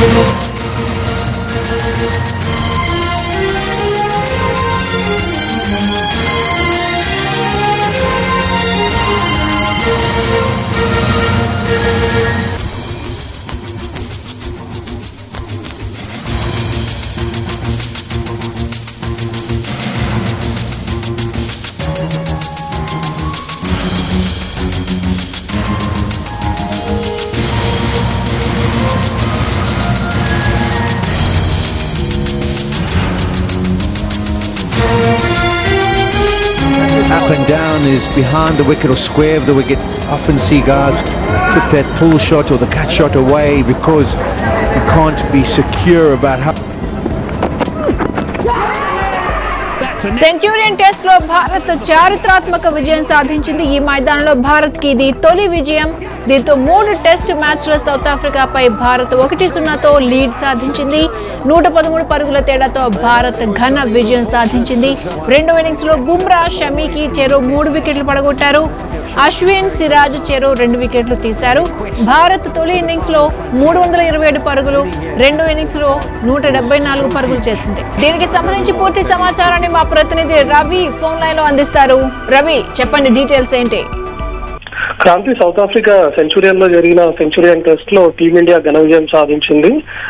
Up and down is behind the wicket or square of the wicket. Often see guys put that pull shot or the cut shot away because you can't be secure about how. Centurion test లో భారత్ చారిత్రాత్మక విజయం సాధించింది ఈ మైదానంలో భారత్ కి ఇది తొలి విజయం దీంతో మూడు టెస్ట్ మ్యాచ్ల సౌత్ ఆఫ్రికాపై భారత్ ఒకటి సున్నాతో లీడ్ సాధించింది నూట పదమూడు పరుగుల తేడాతో భారత్ ఘన విజయం సాధించింది రెండో ఇన్నింగ్స్ లో బుమ్రా షమీకి చెరో మూడు వికెట్లు పడగొట్టారు అశ్విన్ సిరాజ్ చెరో రెండు వికెట్లు తీశారు భారత్ తొలి ఇన్నింగ్స్ లో మూడు వందల ఇరవై ఏడు పరుగులు రెండో ఇన్నింగ్స్ లో నూట డెబ్బై నాలుగు పరుగులు చేసింది దీనికి సంబంధించి పూర్తి సమాచారాన్ని మా ప్రతినిధి రవి ఫోన్ లైన్ లో అందిస్తారు రవి చెప్పండి డీటెయిల్స్ ఏంటి క్రాంతి సౌత్ ఆఫ్రికా సెంచురియన్ లో జరిగిన సెంచురియన్ టెస్ట్ లో టీమిండియా ఘన విజయం సాధించింది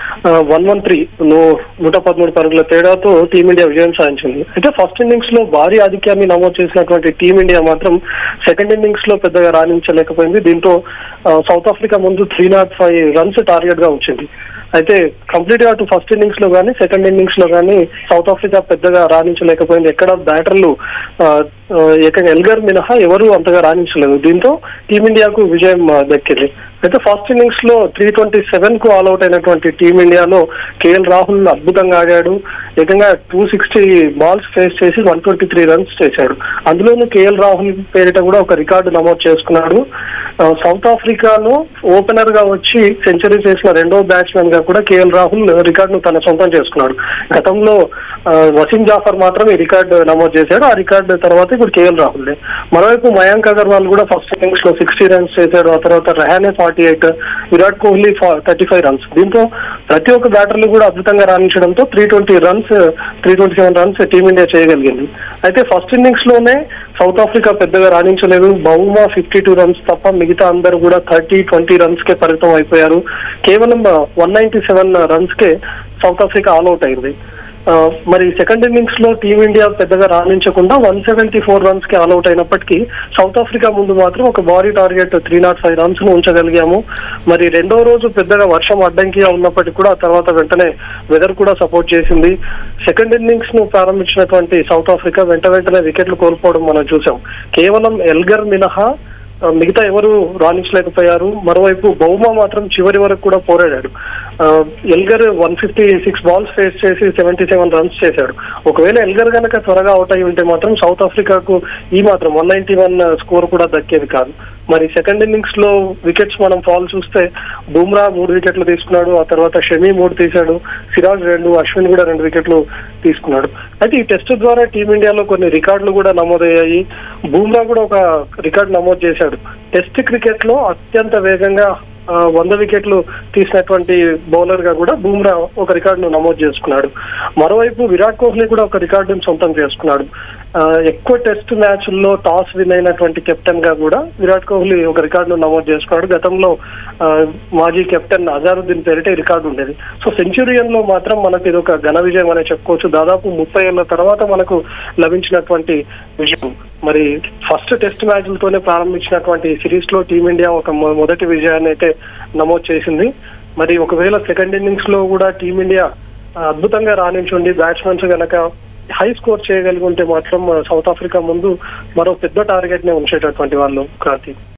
వన్ వన్ త్రీ నూట పదమూడు పరుగుల తేడాతో టీమిండియా విజయం సాధించింది అయితే ఫస్ట్ ఇన్నింగ్స్ లో భారీ ఆధిక్యాన్ని నమోదు చేసినటువంటి టీమిండియా మాత్రం సెకండ్ ఇన్నింగ్స్ లో పెద్దగా రాణించలేకపోయింది దీంతో ఆ, సౌత్ ఆఫ్రికా ముందు three nought five runs target గా వచ్చింది అయితే కంప్లీట్ గా అటు ఫస్ట్ ఇన్నింగ్స్ లో కానీ సెకండ్ ఇన్నింగ్స్ లో కానీ సౌత్ ఆఫ్రికా పెద్దగా రాణించలేకపోయింది ఎక్కడ బ్యాటర్లు ఆ, ఆ, ఏకంగా ఎల్గర్ మినహా ఎవరు అంతగా రాణించలేదు దీంతో టీమిండియాకు విజయం ఆ, దక్కింది అయితే ఫస్ట్ ఇన్నింగ్స్ లో త్రీ ట్వంటీ సెవెన్ కు ఆల్అౌట్ అయినటువంటి టీమిండియాలో కేఎల్ రాహుల్ అద్భుతంగా ఆడాడు ఏకంగా టూ సిక్స్టీ బాల్స్ ఫేస్ చేసి వన్ ట్వంటీ త్రీ రన్స్ చేశాడు అందులోనూ కేఎల్ రాహుల్ పేరిట కూడా ఒక రికార్డు నమోదు చేసుకున్నాడు ఆ, సౌత్ ఆఫ్రికాలో ఓపెనర్ గా వచ్చి సెంచరీ చేసిన రెండో బ్యాట్స్మెన్ గా కూడా కేఎల్ రాహుల్ రికార్డును తన సొంతం చేసుకున్నాడు గతంలో ఆ, వసీం జాఫర్ మాత్రం ఈ రికార్డు నమోదు చేశాడు ఆ రికార్డు తర్వాత ఇప్పుడు కేఎల్ రాహుల్ మరోవైపు మయాంక్ అగర్వాల్ కూడా ఫస్ట్ ఇన్నింగ్స్ లో సిక్స్టీ రన్స్ చేశాడు ఆ తర్వాత Rahane forty eight Virat Kohli thirty five runs దీంతో ప్రతి ఒక్క బ్యాటర్లు కూడా అద్భుతంగా రాణించడంతో three twenty runs three twenty seven runs team India చేయగలిగింది అయితే ఫస్ట్ ఇన్నింగ్స్ లోనే సౌత్ ఆఫ్రికా పెద్దగా రాణించలేదు బహుమా ఫిఫ్టీ టూ రన్స్ తప్ప మిగతా అందరూ కూడా థర్టీ ట్వంటీ రన్స్ కే పరిమితం అయిపోయారు కేవలం వన్ నైన్టీ సెవెన్ రన్స్ కే సౌత్ ఆఫ్రికా ఆల్అౌట్ అయింది ఆ, మరి సెకండ్ ఇన్నింగ్స్ లో టీమిండియా పెద్దగా రాణించకుండా వన్ సెవెంటీ ఫోర్ రన్స్ కి ఆల్అౌట్ అయినప్పటికీ సౌత్ ఆఫ్రికా ముందు మాత్రం ఒక భారీ target three nought five runs ను ఉంచగలిగాము మరి రెండో రోజు పెద్దగా వర్షం అడ్డంకిగా ఉన్నప్పటికీ కూడా ఆ తర్వాత వెంటనే వెదర్ కూడా సపోర్ట్ చేసింది సెకండ్ ఇన్నింగ్స్ ను ప్రారంభించినటువంటి సౌత్ ఆఫ్రికా వెంట వెంటనే వికెట్లు కోల్పోవడం మనం చూసాం కేవలం ఎల్గర్ మినహా ఆ, మిగతా ఎవరు రాణించలేకపోయారు మరోవైపు బౌమా మాత్రం చివరి వరకు కూడా పోరాడాడు ఆ, Elgar one fifty six balls face చేసి సెవెంటీ సెవెన్ రన్స్ చేశాడు ఒకవేళ ఎల్గర్ గనక త్వరగా అవుట్ అయి ఉంటే మాత్రం సౌత్ ఆఫ్రికాకు ఈ మాత్రం వన్ నైన్టీ వన్ స్కోర్ కూడా దక్కేది కాదు మరి సెకండ్ ఇన్నింగ్స్ లో వికెట్స్ మనం ఫాల్ చూస్తే బుమ్రా మూడు వికెట్లు తీసుకున్నాడు ఆ తర్వాత షమీ మూడు తీశాడు సిరాజ్ రెండు అశ్విన్ కూడా రెండు వికెట్లు తీసుకున్నాడు అయితే ఈ టెస్ట్ ద్వారా టీమిండియాలో కొన్ని రికార్డులు కూడా నమోదయ్యాయి బుమ్రా కూడా ఒక రికార్డు నమోదు చేశాడు టెస్ట్ క్రికెట్ లో అత్యంత వేగంగా ఆ, వంద వికెట్లు తీసినటువంటి బౌలర్ గా కూడా బూమ్రా ఒక రికార్డును నమోదు చేసుకున్నాడు మరోవైపు విరాట్ కోహ్లీ కూడా ఒక రికార్డును సొంతం చేసుకున్నాడు ఆ, ఎక్కువ టెస్ట్ మ్యాచ్ల్లో టాస్ విన్ అయినటువంటి కెప్టెన్ గా కూడా విరాట్ కోహ్లీ ఒక రికార్డును నమోదు చేసుకున్నాడు గతంలో ఆ, మాజీ కెప్టెన్ అజారుద్దీన్ పేరిట ఈ రికార్డు ఉండేది సో సెంచురియన్ లో మాత్రం మనకు ఇది ఒక ఘన విజయం అనే చెప్పుకోవచ్చు దాదాపు ముప్పై ఏళ్ల తర్వాత మనకు లభించినటువంటి విజయం మరి ఫస్ట్ టెస్ట్ మ్యాచ్లతోనే ప్రారంభించినటువంటి సిరీస్ లో టీమిండియా ఒక మొ- మొదటి విజయాన్ని అయితే నమోదు చేసింది మరి ఒకవేళ సెకండ్ ఇన్నింగ్స్ లో కూడా టీమిండియా ఆ, అద్భుతంగా రాణించుండి బ్యాట్స్మెన్స్ గనక హై స్కోర్ చేయగలిగి ఉంటే మాత్రం ఆ, సౌత్ ఆఫ్రికా ముందు మరో పెద్ద టార్గెట్ నే ఉంచేటటువంటి వాళ్ళు క్రాంతి